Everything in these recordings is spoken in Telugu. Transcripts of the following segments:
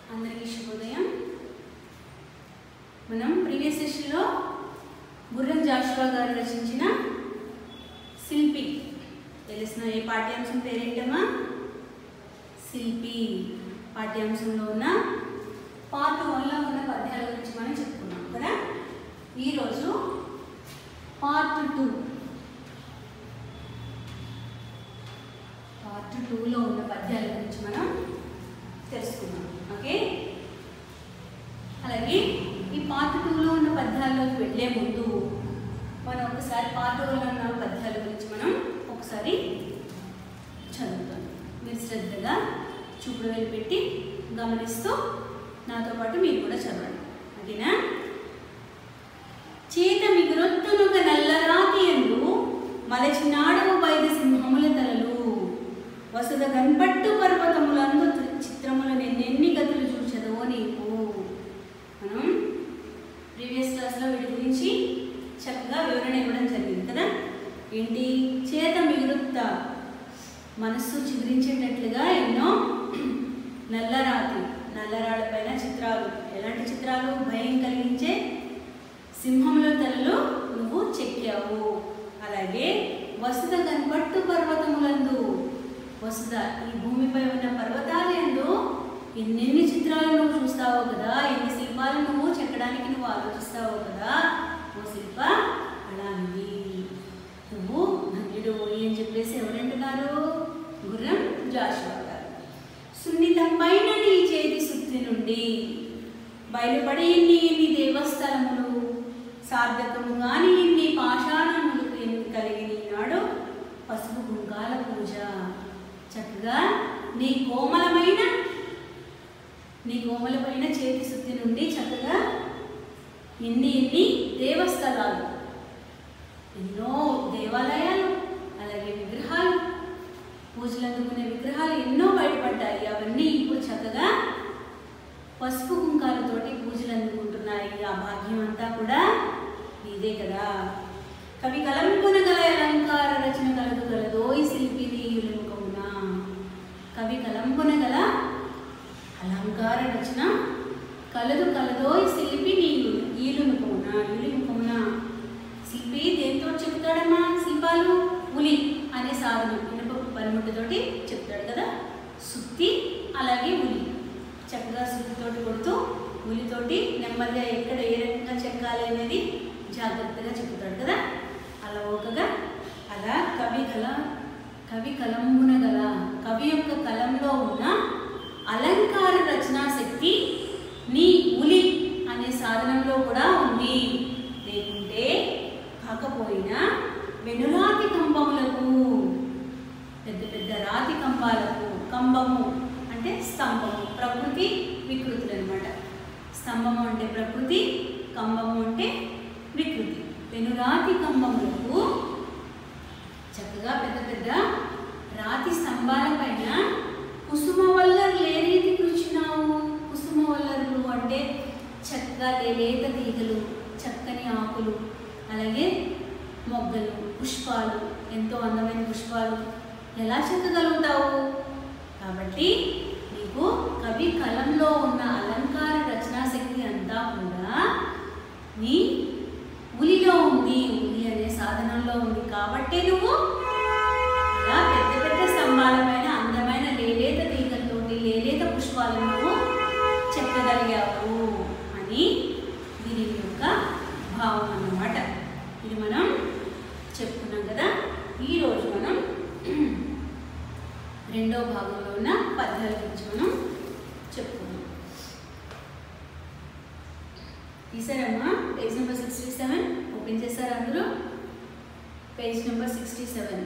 అందరికీ శుభోదయం మనం ప్రీవియస్ సెషన్లో గుర్రం జాషువా గారు రచించిన శిల్పి తెలిసిన ఏ పాఠ్యాంశం పేరేంటమ్మా శిల్పి పాఠ్యాంశంలో ఉన్న పార్ట్ వన్లో ఉన్న పద్యాల గురించి మనం చెప్పుకున్నాం కదా ఈరోజు పార్ట్ టూ పార్ట్ టూలో ఉన్న పద్యాల గురించి మనం తెలుసుకుందాం ఓకే అలాగే ఈ పార్ట్ టూలో ఉన్న పద్యాల్లోకి వెళ్ళే ముందు మనం ఒకసారి పార్ట్ టూలో ఉన్న పద్యాల గురించి మనం ఒకసారి చదువుతాం మీరు శ్రద్ధగా చూపుడు వెళ్ళి పెట్టి గమనిస్తూ నాతో పాటు మీరు కూడా చదవండి ఓకేనా చేత మిగురొత్తునొక నల్లరాతి ఎందు మలచినాడు వైద సింహముల తలలు వసుద కన్పట్టు పర్వతములందు చిత్రముల నిన్నెన్ని గతులు చూచదవో నీకు మనం ప్రీవియస్ క్లాస్లో వీటి గురించి చక్కగా వివరణ ఇవ్వడం జరిగింది కదా ఏంటి చేత మిగురుత్త మనస్సు చిగురించేటట్లుగా ఎన్నో నల్లరాతి నల్లరాళ్ళ పైన చిత్రాలు ఎలాంటి చిత్రాలు భయం కలిగించే సింహంలో తలలు నువ్వు చెక్కావు అలాగే వసుద కనపట్టు పర్వతములందు వసుద ఈ భూమిపై ఉన్న పర్వతాలందు ఎన్నెన్ని చిత్రాలు నువ్వు చూస్తావో కదా ఎన్ని శిల్పాలు నువ్వు చెక్కడానికి నువ్వు ఆలోచిస్తావో కదా ఓ శిల్ప అలాంటి నువ్వు ధన్యుడు అని చెప్పేసి ఎవరంటున్నారు గుర్రం జాషువా గారు సున్నితమైన నీ చేతి శుద్ధి నుండి బయలుపడి ఇన్ని ఇన్ని దేవస్థలములు సార్థకము గాని ఇన్ని పాషాణములు కలిగిన నాడు పసుపు కుంకాల పూజ చక్కగా నీ కోమలమైన నీ కోమలమైన చేతి శుద్ధి నుండి చక్కగా ఎన్ని ఎన్ని దేవస్థలాలు ఎన్నో దేవాలయాలు అలాగే విగ్రహాలు పూజలు అందుకునే విగ్రహాలు ఎన్నో బయటపడ్డాయి అవన్నీ ఇప్పుడు చక్కగా పసుపు కుంకాలతోటి పూజలు అందుకుంటున్నాయి ఆ భాగ్యం అంతా కూడా ఇదే కదా కవి కలంపున గల అలంకార రచన కలదు గలదో ఈ శిల్పి నీయులముఖమున కవి కలంపున గల అలంకార రచన కలదు కలదో ఈ శిల్పి నీయు ఈలుముఖమున ఈలుముఖమున శిల్పి దేంతో చెప్తాడమ్మా శిల్పాలు ఉలి అనే సాధనం ఇనుప పనిముట్టుతోటి చెప్తాడు కదా సుత్తి అలాగే ఉలి చక్కగా సుత్తితోటి కొడుతూ ఉలితోటి నెమ్మదిగా ఎక్కడ ఏ రకంగా చెక్కాలి అనేది జాగ్రత్తగా చెప్తాడు కదా అలా ఒకగా అలా కవి కల కవి కలంబున గల కవి యొక్క కలంలో ఉన్న అలంకార రచనా శక్తి నీ ఉలి అనే సాధనంలో కూడా ఉంది లేకుంటే కాకపోయినా వెనురాతి కంబములకు పెద్ద పెద్ద రాతి కంబాలకు కంబము అంటే స్తంభము ప్రకృతి వికృతులు అనమాట స్తంభము అంటే ప్రకృతి కంబము అంటే వికృతి పెనురాతి కంబములకు చక్కగా పెద్ద పెద్ద రాతి స్తంభాల పైన కుసుమ వల్లరు ఏ రీతి కూర్చున్నావు కుసుమ వల్లరులు అంటే చక్కగా లేత తీగలు చక్కని ఆకులు అలాగే మొగ్గలు పుష్పాలు ఎంతో అందమైన పుష్పాలు ఎలా చెక్కగలుగుతావు కాబట్టి నీకు కవి కలంలో ఉన్న అలంకార రచనా శక్తి అంతా కూడా నీ ఉలిలో ఉంది ఉలి అనే సాధనంలో ఉంది కాబట్టి నువ్వు అలా పెద్ద పెద్ద స్తంభాలపైన అందమైన లేలేత తీగలతోటి లేలేత పుష్పాలను నువ్వు చెక్కగలిగావు అని దీని యొక్క భావం అన్నమాట ఇది మనం చెప్పుకున్నాం కదా ఈరోజు మనం రెండో భాగంలో ఉన్న పద్యాల గురించి మనం చెప్పుకున్నాం తీసారమ్మా page number sixty seven open చేశారా అందరూ page number sixty seven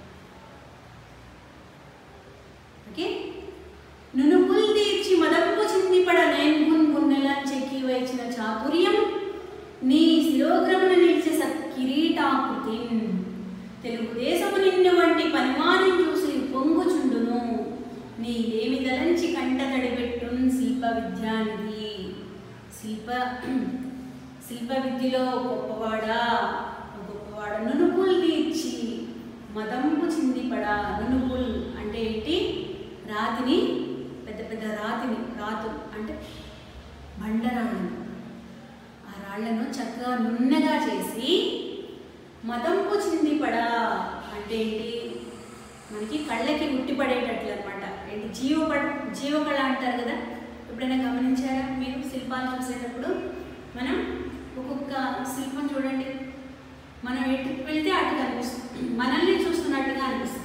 okay నునుపుల్ తీర్చి మదపు చిందిపడ నేన్గున్ గున్నెల చెక్కి వైచిన చాతుర్యం నీ శిరోగ్రమున నిలిచే సత్ కిరీటాకృతి తెలుగుదేశము నిన్ను వంటి పనిమానం చూసి పొంగుచుండును నీ దేవి దలంచి కంట తడిపెట్టున్ శిల్ప విద్యానిధి శిల్ప శిల్ప విద్యలో గొప్పవాడా గొప్పవాడ నునుపుల్ తీర్చి మదంపు చిందిపడ నునుపుల్ అంటే ఏంటి రాతిని పెద్ద పెద్ద రాతిని రాతు అంటే బండరాళ్ళను ఆ రాళ్లను చక్కగా నున్నగా చేసి మదంపు చిందిపడా అంటే ఏంటి మనకి కళ్ళకి ఉట్టిపడేటట్లు అనమాట ఏంటి జీవపడ జీవకళ అంటారు కదా ఎప్పుడైనా గమనించారా మీరు శిల్పాలు చూసేటప్పుడు మనం ఒక్కొక్క శిల్పం చూడండి మనం ఎటు వెళ్తే అటు కనిపిస్తుంది మనల్ని చూస్తున్నట్టుగా అనిపిస్తుంది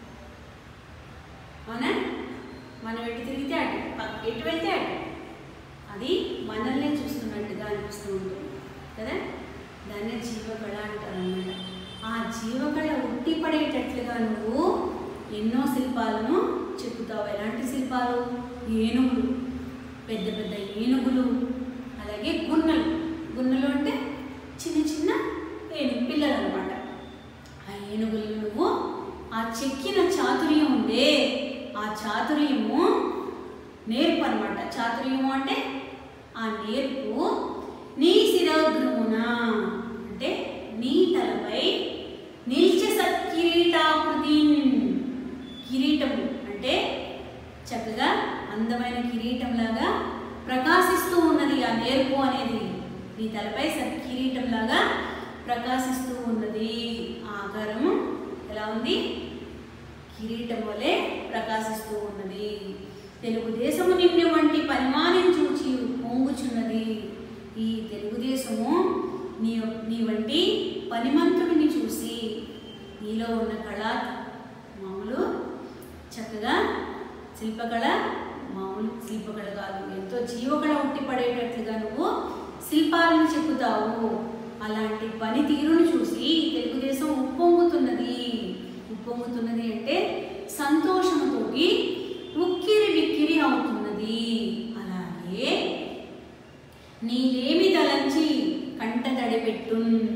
అవునా మనం ఎటు తిరిగితే అటు పక్క- ఎటు వెళ్తే అటు అది మనల్ని చూస్తున్నట్టుగా అనిపిస్తూ ఉంటుంది కదా దాన్నే జీవకళ అంటారన్నమాట ఆ జీవకళ ఉట్టిపడేటట్లుగా నువ్వు ఎన్నో శిల్పాలను చెక్కుతావు ఎలాంటి శిల్పాలు ఏనుగులు పెద్ద పెద్ద ఏనుగులు అలాగే గున్నలు గున్నలు అంటే చిన్న చిన్న ఏనుగు పిల్లలు అనమాట ఆ ఏనుగులు నువ్వు ఆ చెక్కిన చాతుర్యం ఉండే ఆ చాతుర్యము నేర్పు అనమాట చాతుర్యము అంటే ఆ నేర్పు నీ శిరోగ్రమున అంటే నీ తలపై నిల్చ సత్కిరీటాకృతి కిరీటము అంటే చక్కగా అందమైన కిరీటంలాగా ప్రకాశిస్తూ ఉన్నది ఆ నేర్పు అనేది నీ తలపై సత్కిరీటంలాగా ప్రకాశిస్తూ ఉన్నది ఆ ఆకారము ఎలా ఉంది కిరీటం వలె ప్రకాశిస్తూ ఉన్నది తెలుగుదేశము నిన్ను వంటి పరిమాణం చూచి పొంగుచున్నది ఈ తెలుగుదేశము నీ నీ వంటి పనిమంతుడిని చూసి నీలో ఉన్న కళ మామూలు చక్కగా శిల్పకళ మామూలు శిల్పకళ కాదు ఎంతో జీవకళ ఉట్టిపడేటట్లుగా నువ్వు శిల్పాలను చెక్కుతావు అలాంటి పనితీరును చూసి తెలుగుదేశం ఉప్పొంగుతున్నది ఉప్పొంగుతున్నది అంటే సంతోషముతోటి ఉక్కిరి బిక్కిరి అవుతున్నది అలాగే నీలేమి తలంచి కంట తడిపెట్టు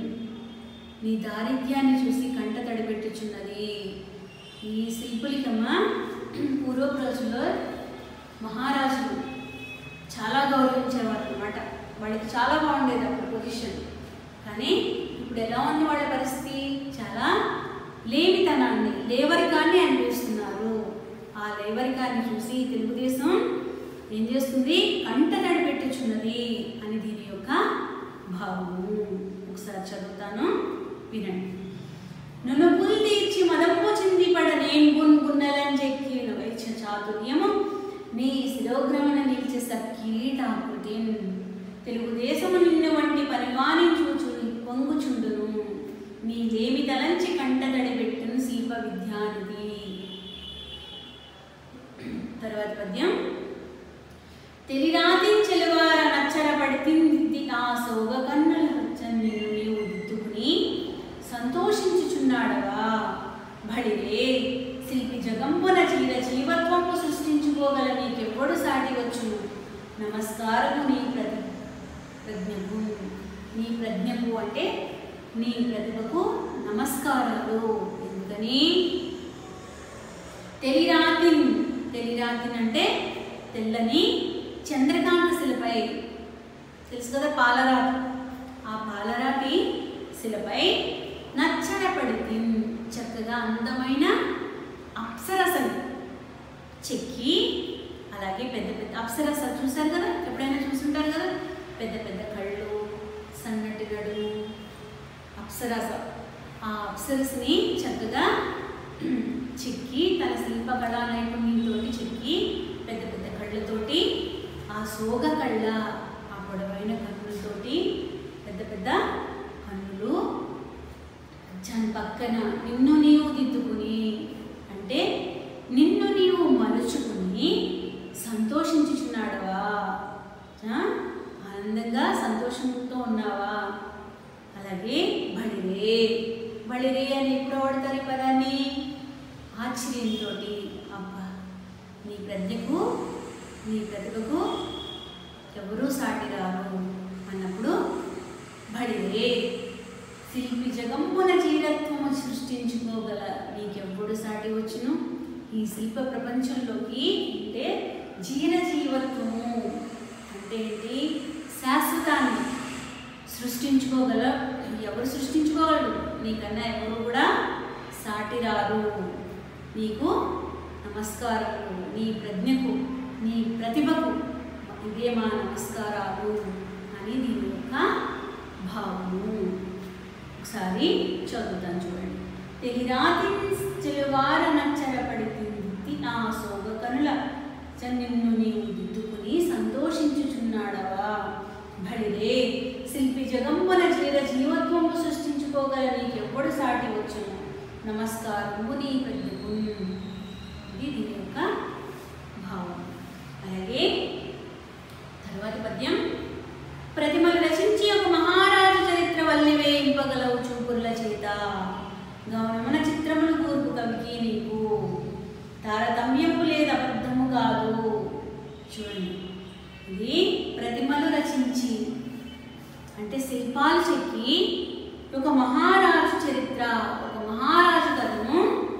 నీ దారిద్ర్యాన్ని చూసి కంట తడిపెట్టుచున్నది ఈ శిల్పులికమ్మ పూర్వపు రోజుల్లో మహారాజులు చాలా గౌరవించేవారు అనమాట వాళ్ళకి చాలా బాగుండేది అప్పుడు పొజిషన్ కానీ ఇప్పుడు ఎలా ఉంది వాళ్ళ పరిస్థితి చాలా లేమితనాన్ని లేవరికాన్ని అనిపిస్తున్నారు ఆ లేవరికాన్ని చూసి తెలుగుదేశం ఏం చేస్తుంది కంట నడిపెట్టుచున్నది అని దీని యొక్క భావము ఒకసారి చదువుతాను వినండి నన్ను పుల్ తీర్చి మదంపు చింది పడ నేను గున్ గున్నెలని చెక్కిన వైద్య చాతుర్యము నీ శిరోగ్రమణ నిలిచే సక్కీటాకృతి తెలుగుదేశము నిన్ను వంటి పరిమాణం చూచు పొంగుచుండును నీవేమి తలంచి కంటదడి పెట్టును శిల్ప విద్యానిధి తర్వాత పద్యం తెలిరాతి చెలువార నచ్చర పడితింది నా సోగ కన్నుల హచ్చని నీవు దిద్దుకుని సంతోషించుచున్నాడవా బడిరే శిల్పి జగంపున చీర జీవత్వము సృష్టించుకోగల నీకెవ్వడు సాటి వచ్చును నమస్కారము నీ ప్రతి ప్రజ్ఞకు నీ ప్రజ్ఞకు అంటే నీ ప్రతిభకు నమస్కారాలు ఎందుకని తెలిరాతిన్ తెలిరాతిన్ అంటే తెల్లని చంద్రకాంత శిలపై తెలుసు కదా పాలరాతి ఆ పాలరాతి శిలపై నచ్చడపడితి చక్కగా అందమైన అప్సరసలు చెక్కి అలాగే పెద్ద పెద్ద అప్సరస చూశారు కదా ఎప్పుడైనా చూసుంటారు కదా పెద్ద పెద్ద కళ్ళు సన్నటి నడుము అప్సరస ఆ అప్సరస్ని చక్కగా చెక్కి తన శిల్పకళా నైపుణ్యంతో చెక్కి పెద్ద పెద్ద కళ్ళతోటి ఆ సోగ కళ్ళ ఆ పొడవైన కన్నులతోటి పెద్ద పెద్ద కన్నులు దాని పక్కన నిన్ను నీవు దిద్దుకుని అంటే నిన్ను నీవు మలుచుకుని సంతోషించుచున్నాడవా ఆ? ఆనందంగా సంతోషంతో ఉన్నావా అలాగే బడిరే బడిరే అని ఎప్పుడు వాడతారు ఈ పదాన్ని ఆశ్చర్యంతో అబ్బా నీ ప్రజ్ఞకు నీ ప్రతిభకు ఎవరూ సాటి రారు అన్నప్పుడు బడిరే శిల్పి జగంపున జీరత్వము సృష్టించుకోగల నీకెప్పుడు సాటి వచ్చును ఈ శిల్ప ప్రపంచంలోకి అంటే జీరజీవత్వము అంటే ఏంటి శాశ్వతాన్ని సృష్టించుకోగల ఎవరు సృష్టించుకోగలరు నీకన్నా ఎవరు కూడా సాటి రారు నీకు నమస్కారము నీ ప్రజ్ఞకు నీ ప్రతిభకు ఇదే మా నమస్కారాలు అని దీని యొక్క భావము ఒకసారి చదువుతాను చూడండి తెగిరాతి చెలువార నచ్చరపడి తింది ఆ సోగ కనుల నిన్ను నీవు దిద్దుకుని సంతోషించుచున్నాడవా భడిరే శిల్పి జగంబన చేర జీవత్వము సృష్టించుకోగల నీకెప్పుడు సాటి వచ్చును నమస్కారము నీ పెద్దకు ఇది దీని యొక్క భావం అలాగే తర్వాతి పద్యం ప్రతిమలు రచించి ఒక మహారాజు చరిత్ర వల్లి వేయింపగలవు చూపుర్ల చేత గమనమున చిత్రములు కూర్పు కవికి నీకు తారతమ్యము లేదు అబద్ధము కాదు చూడండి ఇది ప్రతిమలు రచించి అంటే శిల్పాలు చెక్కి ఒక మహారాజు చరిత్ర ఒక మహారాజు కథను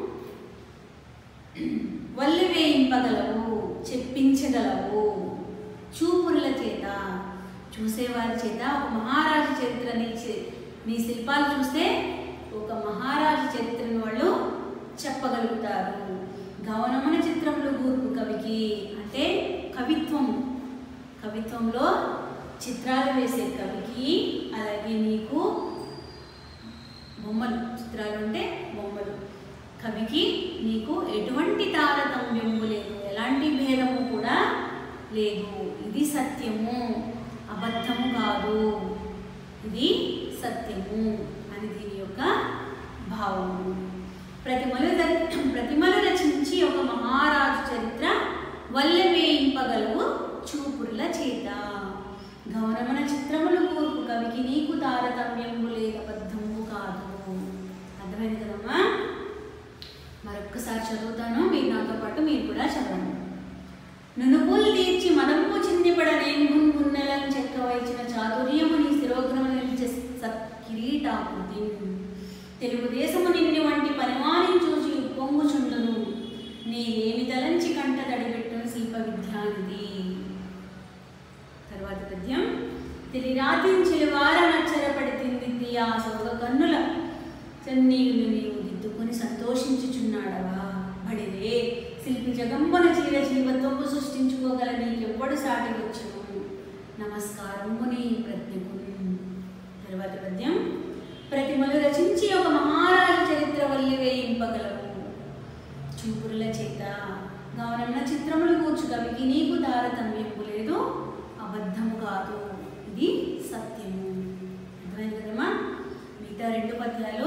వల్లి వేయింపగలవు చెప్పించగలవు చూపురుల చేత చూసేవారి చేత ఒక మహారాజు చరిత్రని చే- నీ శిల్పాలు చూస్తే ఒక మహారాజు చరిత్రను వాళ్ళు చెప్పగలుగుతారు గౌనమన చిత్రములు గూర్పు కవికి అంటే కవిత్వం కవిత్వంలో చిత్రాలు వేసే కవికి అలాగే నీకు బొమ్మలు చిత్రాలు అంటే బొమ్మలు కవికి నీకు ఎటువంటి తారతమ్యము లేదు ఎలాంటి భేదము కూడా లేదు ఇది సత్యము అబద్ధము కాదు ఇది సత్యము అని దీని యొక్క భావము ప్రతిమలు ద- ప్రతిమలు రచించి ఒక మహారాజు చరిత్ర వల్లె వేయింపగలవు చూపురుల చేత గౌరవన చిత్రములు కూర్పు కవికి నీకు తారతమ్యము లేదు అబద్ధము కాదు అర్థమైంది కదమ్మా మరొక్కసారి చదువుతాను మీరు నాతో పాటు మీరు కూడా చదవండి నునుపులు తీర్చి మదంపు చిందిపడ నేను మున్మున్నెలను చెక్క వైచిన చాతుర్యము నీ శిరోగ్రమ నిలిచే సత్కిరీటాకృతి తెలుగుదేశము నిన్ను వంటి పరిమాణం చూసి ఉప్పొంగుచుండును నీవేమి తలంచి కంట తడిపెట్టును శిల్ప విద్యానిది తర్వాత పద్యం తెలిరాతించిన వార నచ్చరపడి తింది ఆ సోగ కన్నుల చెన్నీయులు నీవు దిద్దుకొని సంతోషించుచున్నాడవా బడిరే శిల్పి జగంబన చీర జీవత్వము సృష్టించుకోగల నీకెవ్వడు సాటి వచ్చును నమస్కారము నీ ప్రజ్ఞకు తర్వాత పద్యం ప్రతిమలు రచించి ఒక మహారాజు చరిత్ర వల్లి వేయింపగలవు చూపురుల చేత గౌరమ్మ చిత్రములు కూర్చు కవికి నీకు తారతమ్యము లేదు అబద్ధము కాదు ఇది సత్యము అర్థమైంది కదమ్మా మిగతా రెండు పద్యాలు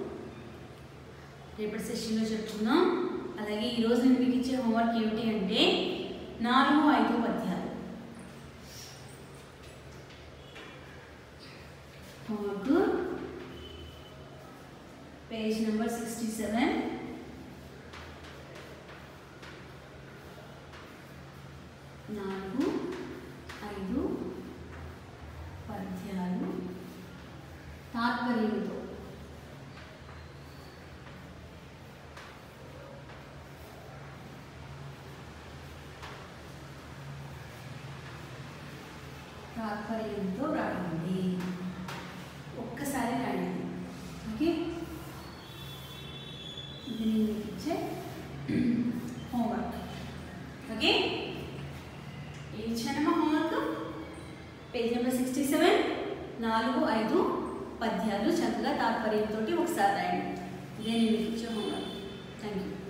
రేపటి సెషన్లో చెప్పుకుందాం అలాగే ఈరోజు నేను మీకు ఇచ్చే హోంవర్క్ ఏమిటి అంటే నాలుగు ఐదు పద్యాలు homework page number sixty seven నాలుగు ఐదు పద్యాలు తాత్పర్యంతో తాత్పర్యంతో రాయండి ఒక్కసారి రాయండి ఓకే ఇది నేను మీకు ఇచ్చే హోంవర్క్ ఓకే ఏం ఇచ్చానమ్మా homework page number sixty seven నాలుగు ఐదు పద్యాలు చక్కగా తాత్పర్యంతో ఒకసారి రాయండి ఇదే నేను మీకు ఇచ్చే హోంవర్క్ థ్యాంక్ యూ